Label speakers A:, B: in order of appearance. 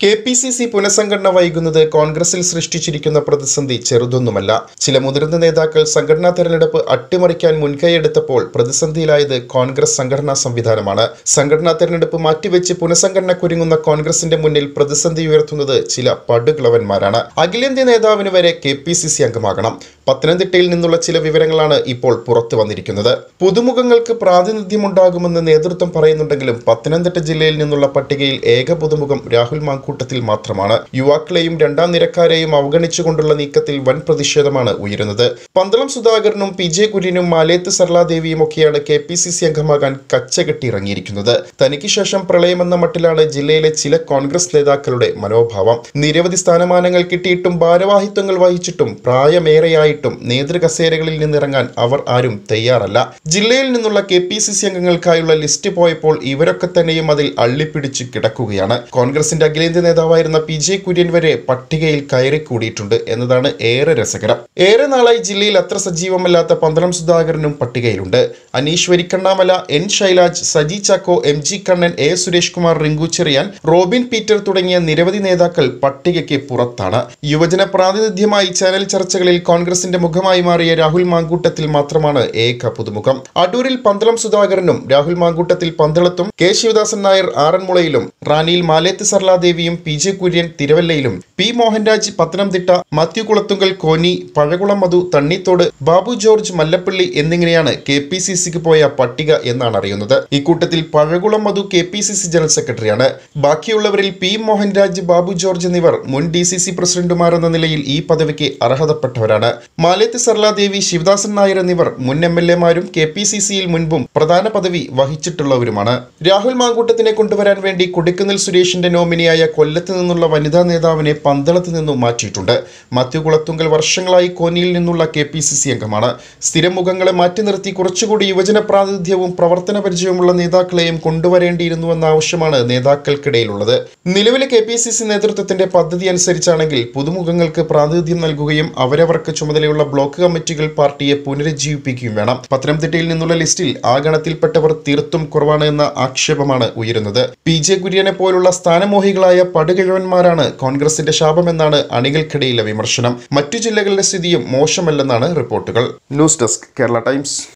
A: K P C C പുനഃസംഘടന വൈകുന്നത് കോൺഗ്രസിൽ സൃഷ്ടിച്ചിരിക്കുന്ന പ്രതിസന്ധി ചെറുതൊന്നുമല്ല ചില മുതിർന്ന നേതാക്കൾ സംഘടനാ തെരഞ്ഞെടുപ്പ് അട്ടിമറിക്കാൻ മുൻകൈയെടുത്തപ്പോൾ പ്രതിസന്ധിയിലായത് കോൺഗ്രസ് സംഘടനാ സംവിധാനമാണ് സംഘടനാ തെരഞ്ഞെടുപ്പ് മാറ്റിവെച്ച് പുനഃസംഘടനക്കൊരുങ്ങുന്ന കോൺഗ്രസിന്റെ മുന്നിൽ പ്രതിസന്ധി ഉയർത്തുന്നത് ചില പടുകിളവന്മാരാണ് അഖിലേന്ത്യാ നേതാവിന് വരെ കെ പി സി സി അംഗമാകണം പത്തനംതിട്ടയിൽ നിന്നുള്ള ചില വിവരങ്ങളാണ് ഇപ്പോൾ പുറത്തു വന്നിരിക്കുന്നത് പുതുമുഖങ്ങൾക്ക് പ്രാതിനിധ്യമുണ്ടാകുമെന്ന് നേതൃത്വം പറയുന്നുണ്ടെങ്കിലും പത്തനംതിട്ട ജില്ലയിൽ നിന്നുള്ള പട്ടികയിൽ ഏക പുതുമുഖം രാഹുൽ മാങ്കൂട്ടത്തിൽ മാത്രമാണ് യുവാക്കളെയും രണ്ടാം നിരക്കാരെയും അവഗണിച്ചുകൊണ്ടുള്ള നീക്കത്തിൽ വൻ പ്രതിഷേധമാണ് ഉയരുന്നത് പന്തളം സുധാകരനും പി ജെ കുര്യനും മാലേത്ത് സർലാദേവിയും ഒക്കെയാണ് കെ പി സി സി അംഗമാകാൻ കച്ചകെട്ടി ഇറങ്ങിയിരിക്കുന്നത് തനിക്ക് ശേഷം പ്രളയമെന്ന മട്ടിലാണ് ജില്ലയിലെ ചില കോൺഗ്രസ് നേതാക്കളുടെ മനോഭാവം നിരവധി സ്ഥാനമാനങ്ങൾ കിട്ടിയിട്ടും ഭാരവാഹിത്വങ്ങൾ വഹിച്ചിട്ടും പ്രായമേറെയായിട്ടും നേതൃകസേരകളിൽ നിന്നിറങ്ങാൻ അവർ ആരും തയ്യാറല്ല ജില്ലയിൽ നിന്നുള്ള കെ പി സി സി അംഗങ്ങൾക്കായുള്ള ലിസ്റ്റ് പോയപ്പോൾ ഇവരൊക്കെ തന്നെയും അതിൽ അള്ളിപ്പിടിച്ച് കിടക്കുകയാണ് കോൺഗ്രസിന്റെ അഖിലേന്ത്യാ നേതാവായിരുന്ന പി ജെ കുര്യൻ വരെ പട്ടികയിൽ കയറിക്കൂടിയിട്ടുണ്ട് എന്നതാണ് ഏറെ രസകരം ഏറെ നാളായി ജില്ലയിൽ അത്ര സജീവമല്ലാത്ത പന്തളം സുധാകരനും പട്ടികയിലുണ്ട് Aneesh Varikkannamala N Shailaj Saji Chacko M G Kannan A Suresh Kumar Rinku Cherian Robin Peter തുടങ്ങിയ നിരവധി നേതാക്കൾ പട്ടികയ്ക്ക് പുറത്താണ് യുവജന പ്രാതിനിധ്യമായി ചാനൽ ചർച്ചകളിൽ കോൺഗ്രസിന്റെ മുഖമായി മാറിയ രാഹുൽ മാങ്കൂട്ടത്തിൽ മാത്രമാണ് ഏക പുതുമുഖം അടൂരിൽ പന്തളം സുധാകരനും രാഹുൽ മാങ്കൂട്ടത്തിൽ പന്തളത്തും കെ ശിവദാസൻ നായർ ആറന്മുളയിലും റാന്നിയിൽ മാലേത്ത് സർലാദേവിയും പി ജെ കുര്യൻ തിരുവല്ലയിലും പി മോഹൻരാജ് പത്തനംതിട്ട മാത്യു കുളത്തുങ്കൽ കോന്നി പഴകുളം മധു തണ്ണിത്തോട് ബാബു ജോർജ് മല്ലപ്പള്ളി എന്നിങ്ങനെയാണ് കെ പി സി സിക്ക് പോയ പട്ടിക എന്നാണ് അറിയുന്നത് ഇക്കൂട്ടത്തിൽ Pazhakulam Madhu K P C C general സെക്രട്ടറിയാണ് ബാക്കിയുള്ളവരിൽ പി മോഹൻരാജ് ബാബു ജോർജ് എന്നിവർ മുൻ ഡി സി സി പ്രസിഡന്റുമാരെന്ന നിലയിൽ ഈ പദവിക്ക് അർഹതപ്പെട്ടവരാണ് മാലേത്ത് സർലാദേവി ശിവദാസൻ നായർ എന്നിവർ മുൻ എം എൽ എമാരും കെ പി സി സിയിൽ മുൻപും പ്രധാന പദവി വഹിച്ചിട്ടുള്ളവരുമാണ് രാഹുൽ മാങ്കൂട്ടത്തിനെ കൊണ്ടുവരാൻ വേണ്ടി കൊടിക്കുന്നിൽ സുരേഷിന്റെ നോമിനിയായ കൊല്ലത്ത് നിന്നുള്ള വനിതാ നേതാവിനെ പന്തളത്ത് നിന്നും മാറ്റിയിട്ടുണ്ട് മാത്യു കുളത്തുങ്കൽ വർഷങ്ങളായി കോന്നിയിൽ നിന്നുള്ള കെ പി സി സി അംഗമാണ് സ്ഥിരം മുഖങ്ങളെ മാറ്റി നിർത്തി കുറച്ചുകൂടി യുവജന പ്രാതിനിധ്യവും പ്രവർത്തന പരിചയവുമുള്ള നേതാക്കളെയും കൊണ്ടുവരേണ്ടിയിരുന്നുവെന്ന ആവശ്യമാണ് നേതാക്കൾക്കിടയിലുള്ളത് നിലവിലെ കെ പി സി സി നേതൃത്വത്തിന്റെ പദ്ധതി അനുസരിച്ചാണെങ്കിൽ പുതുമുഖങ്ങൾക്ക് പ്രാതിനിധ്യം നൽകുകയും അവരവർക്ക് ചുമതലയുള്ള ബ്ലോക്ക് കമ്മിറ്റികൾ പാർട്ടിയെ പുനരുജ്ജീവിപ്പിക്കുകയും വേണം പത്തനംതിട്ടയിൽ നിന്നുള്ള ലിസ്റ്റിൽ ആ ഗണത്തിൽപ്പെട്ടവർ തീർത്തും കുറവാണ് എന്ന ആക്ഷേപമാണ് ഉയരുന്നത് പി ജെ കുര്യനെ പോലുള്ള സ്ഥാനമോഹികളായ പടുകിഴവന്മാരാണ് കോൺഗ്രസിന്റെ ശാപമെന്നാണ് അണികൾക്കിടയിലെ വിമർശനം മറ്റു ജില്ലകളുടെ സ്ഥിതിയും മോശമല്ലെന്നാണ് റിപ്പോർട്ടുകൾ ന്യൂസ് ഡെസ്ക് കേരള ടൈംസ്